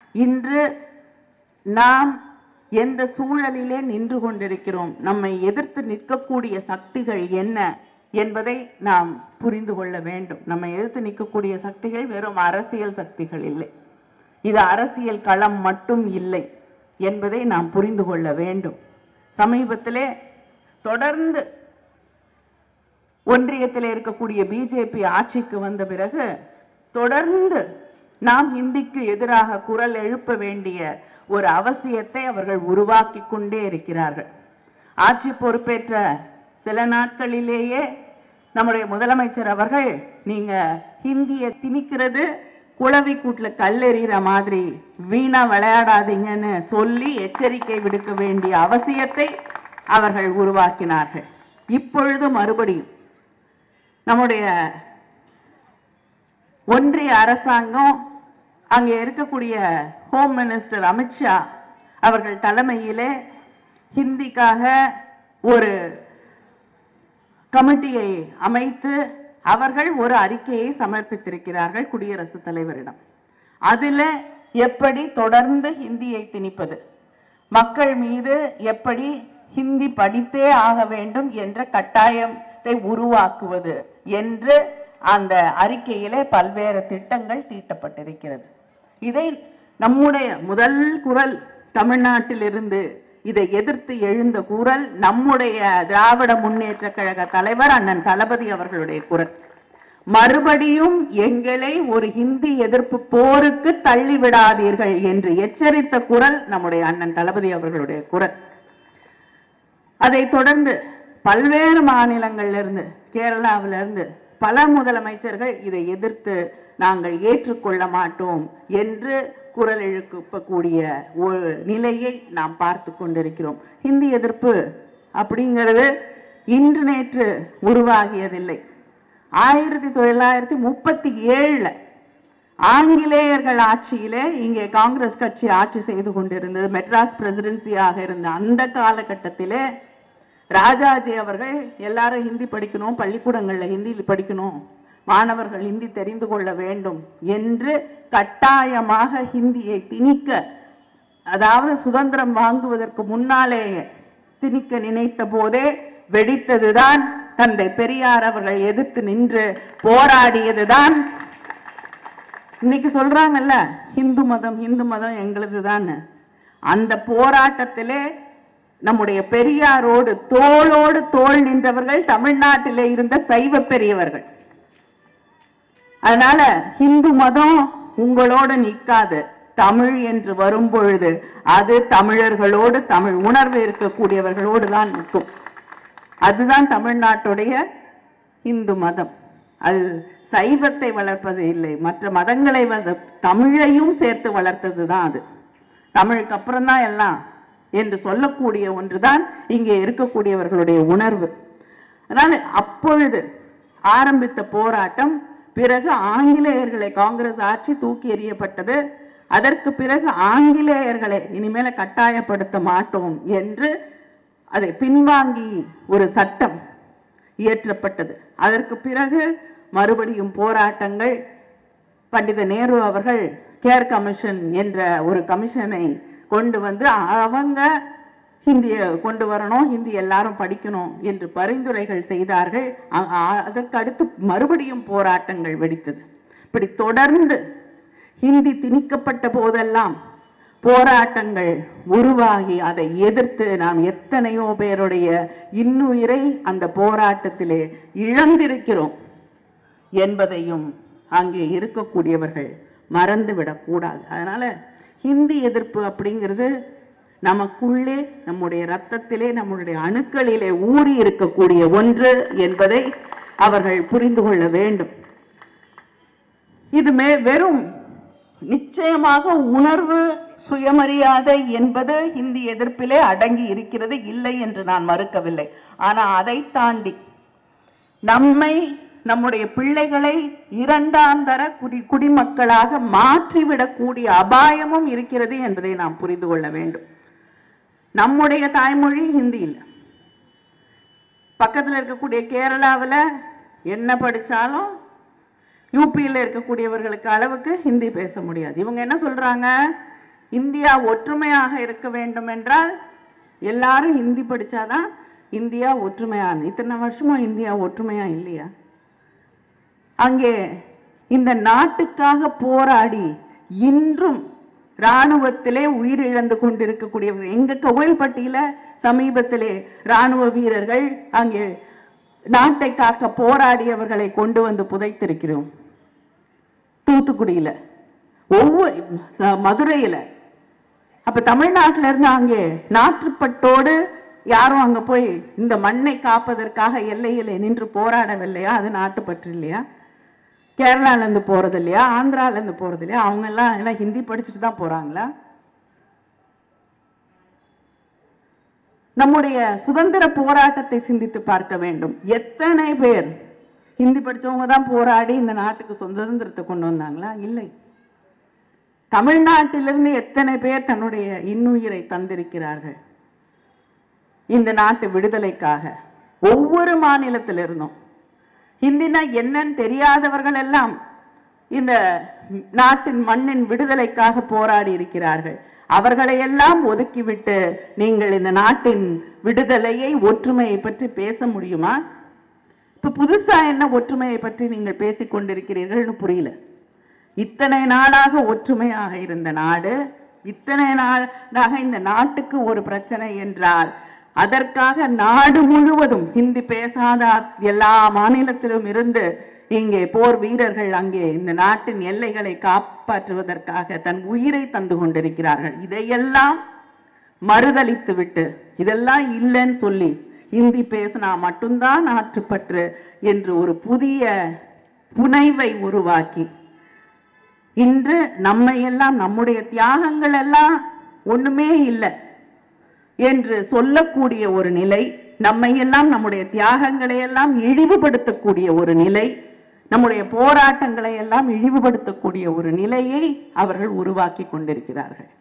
இன்று நாம் எந்த சூழலிலே நின்று கொண்டிருக்கிறோம் நம்மை எதிர்த்து நிற்கக்கூடிய சக்திகள் என்ன என்பதை நாம் புரிந்து கொள்ள வேண்டும் நம்மை எதிர்த்து நிற்கக்கூடிய சக்திகள் வெறும் அரசியல் சக்திகள் இல்லை இது அரசியல் களம் மட்டும் இல்லை என்பதை நாம் புரிந்து கொள்ள வேண்டும் சமீபத்திலே தொடர்ந்து ஒன்றியத்தில் இருக்கக்கூடிய பிஜேபி ஆட்சிக்கு வந்த பிறகு தொடர்ந்து நாம் ஹிந்திக்கு எதிராக குரல் எழுப்ப வேண்டிய ஒரு அவசியத்தை அவர்கள் உருவாக்கி கொண்டே இருக்கிறார்கள் ஆட்சி பொறுப்பேற்ற சில நாட்களிலேயே நம்முடைய முதலமைச்சர் அவர்கள் நீங்க ஹிந்தியை திணிக்கிறது குளவி கூட்டுல கல்லெறிகிற மாதிரி வீணா விளையாடாதீங்கன்னு சொல்லி எச்சரிக்கை விடுக்க வேண்டிய அவசியத்தை அவர்கள் உருவாக்கினார்கள் இப்பொழுது மறுபடியும் நம்முடைய ஒன்றிய அரசாங்கம் அங்கே இருக்கக்கூடிய ஹோம் மினிஸ்டர் அமித்ஷா அவர்கள் தலைமையிலே ஹிந்திக்காக ஒரு கமிட்டியை அமைத்து அவர்கள் ஒரு அறிக்கையை சமர்ப்பித்திருக்கிறார்கள் குடியரசுத் தலைவரிடம் அதில் எப்படி தொடர்ந்து ஹிந்தியை திணிப்பது மக்கள் மீது எப்படி ஹிந்தி படித்தே ஆக வேண்டும் என்ற கட்டாயத்தை உருவாக்குவது என்று அந்த அறிக்கையிலே பல்வேறு திட்டங்கள் தீட்டப்பட்டிருக்கிறது இதை நம்முடைய முதல் குரல் தமிழ்நாட்டிலிருந்து இதை எதிர்த்து எழுந்த குரல் நம்முடைய திராவிட முன்னேற்ற கழக தலைவர் அண்ணன் தளபதி அவர்களுடைய குரல் மறுபடியும் எங்களை ஒரு ஹிந்தி எதிர்ப்பு போருக்கு தள்ளிவிடாதீர்கள் என்று எச்சரித்த குரல் நம்முடைய அண்ணன் தளபதி அவர்களுடைய குரல் அதை தொடர்ந்து பல்வேறு மாநிலங்களிலிருந்து கேரளாவிலிருந்து பல முதலமைச்சர்கள் இதை எதிர்த்து நாங்கள் ஏற்றுக்கொள்ள மாட்டோம் என்று குரல் எழுப்பக்கூடிய ஒரு நிலையை நாம் பார்த்து கொண்டிருக்கிறோம் ஹிந்தி எதிர்ப்பு அப்படிங்கிறது இன்று நேற்று உருவாகியதில்லை ஆயிரத்தி தொள்ளாயிரத்தி முப்பத்தி ஏழுல ஆங்கிலேயர்கள் ஆட்சியிலே இங்கே காங்கிரஸ் கட்சி ஆட்சி செய்து கொண்டிருந்தது மெட்ராஸ் பிரசிடென்சியாக இருந்த அந்த காலகட்டத்திலே ராஜாஜி அவர்கள் எல்லாரும் ஹிந்தி படிக்கணும் பள்ளிக்கூடங்கள்ல ஹிந்தி படிக்கணும் மாணவர்கள் ஹிந்தி தெரிந்து கொள்ள வேண்டும் என்று கட்டாயமாக ஹிந்தியை திணிக்க அதாவது சுதந்திரம் வாங்குவதற்கு முன்னாலேயே திணிக்க நினைத்த போதே வெடித்ததுதான் தந்தை பெரியார் அவர்கள் எதிர்த்து நின்று போராடியதுதான் இன்னைக்கு சொல்றாங்கல்ல இந்து மதம் இந்து மதம் எங்களுதுதான் அந்த போராட்டத்திலே நம்முடைய பெரியாரோடு தோளோடு தோள் நின்றவர்கள் தமிழ்நாட்டிலே இருந்த சைவ பெரியவர்கள் அதனால இந்து மதம் உங்களோடு நிற்காது தமிழ் என்று வரும் பொழுது அது தமிழர்களோடு தமிழ் உணர்வு இருக்கக்கூடியவர்களோடு தான் நிற்கும் அதுதான் தமிழ்நாட்டுடைய இந்து மதம் அது சைவத்தை வளர்ப்பது இல்லை மற்ற மதங்களை வந்து தமிழையும் சேர்த்து வளர்த்தது தான் அது தமிழுக்கு அப்புறம் தான் எல்லாம் என்று சொல்லக்கூடிய ஒன்றுதான் இங்கே இருக்கக்கூடியவர்களுடைய உணர்வு அதனால அப்பொழுது ஆரம்பித்த போராட்டம் பிறகு ஆங்கிலேயர்களை காங்கிரஸ் ஆட்சி தூக்கி எறியப்பட்டது அதற்கு பிறகு ஆங்கிலேயர்களை இனிமேல கட்டாயப்படுத்த மாட்டோம் என்று அதை பின்வாங்கி ஒரு சட்டம் இயற்றப்பட்டது அதற்கு பிறகு மறுபடியும் போராட்டங்கள் பண்டித நேரு அவர்கள் கேர் கமிஷன் என்ற ஒரு கமிஷனை கொண்டு வந்து அவங்க ஹிந்தியை கொண்டு வரணும் ஹிந்தி எல்லாரும் படிக்கணும் என்று பரிந்துரைகள் செய்தார்கள் அ- அ- அதற்கு அடுத்து மறுபடியும் போராட்டங்கள் வெடித்தது இப்படி தொடர்ந்து ஹிந்தி திணிக்கப்பட்ட போதெல்லாம் போராட்டங்கள் உருவாகி அதை எதிர்த்து நாம் எத்தனையோ பேருடைய இன்னுயிரை அந்த போராட்டத்திலே இழந்திருக்கிறோம் என்பதையும் அங்கே இருக்கக்கூடியவர்கள் மறந்துவிடக் கூடாது அதனால ஹிந்தி எதிர்ப்பு அப்படிங்கிறது நமக்குள்ளே நம்முடைய ரத்தத்திலே நம்முடைய அணுக்களிலே ஊறி இருக்கக்கூடிய ஒன்று என்பதை அவர்கள் புரிந்து கொள்ள வேண்டும் இது மே வெறும் நிச்சயமாக உணர்வு சுயமரியாதை என்பது ஹிந்தி எதிர்ப்பிலே அடங்கி இருக்கிறது இல்லை என்று நான் மறுக்கவில்லை ஆனா அதை தாண்டி நம்மை நம்முடைய பிள்ளைகளை இரண்டாம் தர குடி குடிமக்களாக மாற்றிவிடக்கூடிய அபாயமும் இருக்கிறது என்பதை நாம் புரிந்து கொள்ள வேண்டும் நம்முடைய தாய்மொழி ஹிந்தி இல்லை பக்கத்தில் இருக்கக்கூடிய கேரளாவில் என்ன படித்தாலும் யூபியில் இருக்கக்கூடியவர்களுக்கு அளவுக்கு ஹிந்தி பேச முடியாது இவங்க என்ன சொல்றாங்க இந்தியா ஒற்றுமையாக இருக்க வேண்டும் என்றால் எல்லாரும் ஹிந்தி படிச்சாதான் இந்தியா ஒற்றுமையான இத்தனை வருஷமா இந்தியா ஒற்றுமையா இல்லையா அங்கே இந்த நாட்டுக்காக போராடி இன்றும் ராணுவத்திலே உயிரிழந்து கொண்டிருக்கக்கூடியவர்கள் எங்க கோவில்பட்டியில சமீபத்திலே ராணுவ வீரர்கள் அங்கே நாட்டை காக்க போராடியவர்களை கொண்டு வந்து புதைத்திருக்கிறோம் தூத்துக்குடியில ஒவ்வொரு ச- மதுரையில அப்ப தமிழ்நாட்டில இருந்து அங்கே நாற்றுப்பட்டோடு யாரும் அங்க போய் இந்த மண்ணை காப்பதற்காக எல்லையிலே நின்று போராடவில்லையா அது நாட்டுப்பற்று இல்லையா கேரளால இருந்து போறது இல்லையா ஆந்திரால இருந்து போறது இல்லையா அவங்க எல்லாம் எல்லாம் ஹிந்தி படிச்சுட்டு தான் போறாங்களா நம்முடைய சுதந்திர போராட்டத்தை சிந்தித்து பார்க்க வேண்டும் எத்தனை பேர் ஹிந்தி படிச்சவங்க தான் போராடி இந்த நாட்டுக்கு சுதந்திரத்தை கொண்டு வந்தாங்களா இல்லை தமிழ்நாட்டிலிருந்து எத்தனை பேர் தன்னுடைய இன்னுயிரை தந்திருக்கிறார்கள் இந்த நாட்டு விடுதலைக்காக ஒவ்வொரு மாநிலத்திலிருந்தும் ஹிந்தினா என்னன்னு தெரியாதவர்கள் எல்லாம் இந்த நாட்டின் மண்ணின் விடுதலைக்காக போராடி இருக்கிறார்கள் அவர்களை எல்லாம் ஒதுக்கிவிட்டு நீங்கள் இந்த நாட்டின் விடுதலையை ஒற்றுமையை பற்றி பேச முடியுமா இப்ப புதுசா என்ன ஒற்றுமையை பற்றி நீங்கள் பேசிக் கொண்டிருக்கிறீர்கள்னு புரியல இத்தனை நாளாக ஒற்றுமையாக இருந்த நாடு இத்தனை நாளாக இந்த நாட்டுக்கு ஒரு பிரச்சனை என்றால் அதற்காக நாடு முழுவதும் ஹிந்தி பேசாத எல்லா மாநிலத்திலும் இருந்து இங்கே போர் வீரர்கள் அங்கே இந்த நாட்டின் எல்லைகளை காப்பாற்றுவதற்காக தன் உயிரை தந்து கொண்டிருக்கிறார்கள் இதையெல்லாம் மறுதலித்து விட்டு இதெல்லாம் இல்லைன்னு சொல்லி ஹிந்தி பேசினா மட்டும்தான் நாட்டுப்பற்று என்று ஒரு புதிய புனைவை உருவாக்கி இன்று நம்மை எல்லாம் நம்முடைய தியாகங்கள் எல்லாம் ஒண்ணுமே இல்லை என்று சொல்லக்கூடிய ஒரு நிலை நம்மை எல்லாம் நம்முடைய தியாகங்களை எல்லாம் இழிவுபடுத்தக்கூடிய ஒரு நிலை நம்முடைய போராட்டங்களை எல்லாம் இழிவுபடுத்தக்கூடிய ஒரு நிலையை அவர்கள் உருவாக்கி கொண்டிருக்கிறார்கள்